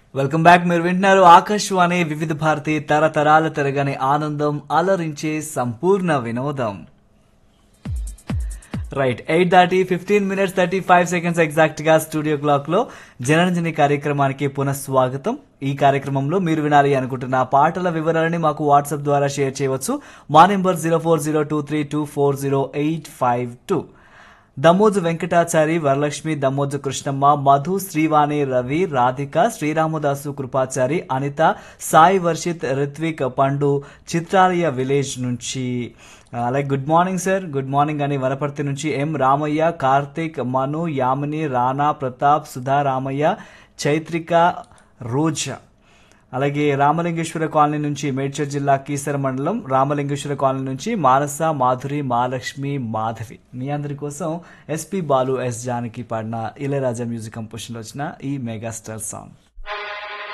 welcome back మీరు వింటున్నారు ఆకాశవాణి వివిధ భారతి తరతరాల తిరగని ఆనందం అలరించే సంపూర్ణ వినోదం రైట్ ఎయిట్ దాటి fifteen minutes thirty five seconds exact గా స్టూడియో క్లాక్ లో జనరంజని కార్యక్రమానికి పునఃస్వాగతం ఈ కార్యక్రమంలో మీరు వినాలి అనుకుంటున్న పాటల వివరాలని మాకు వాట్సాప్ ద్వారా షేర్ చేయవచ్చు మా number zero four zero two three two four zero eight five two Dammoju Venkatachari Varalakshmi Dammoju Krishnamma Madhu Srivani Ravi Radhika Sriramadasu Krupachari Anitha Sai Varshith Ritvik Pandu Chitralaya village నుంచి అలాగే good morning sir good morning అని వనపర్తి నుంచి ఎం రామయ్య కార్తిక్ మను యామిని రానా ప్రతాప్ సుధా రామయ్య చైత్రిక రోజా అలాగే రామలింగేశ్వర కాలనీ నుంచి మేడ్చల్ జిల్లా కీసర మండలం రామలింగేశ్వర కాలనీ నుంచి మానస మాధురి మహాలక్ష్మి మాధవి మీ అందరి కోసం ఎస్పి బాలు ఎస్ జానకి పాడిన ఇళయరాజా మ్యూజిక్ కంపోజిషన్లో వచ్చిన ఈ మెగాస్టార్ సాంగ్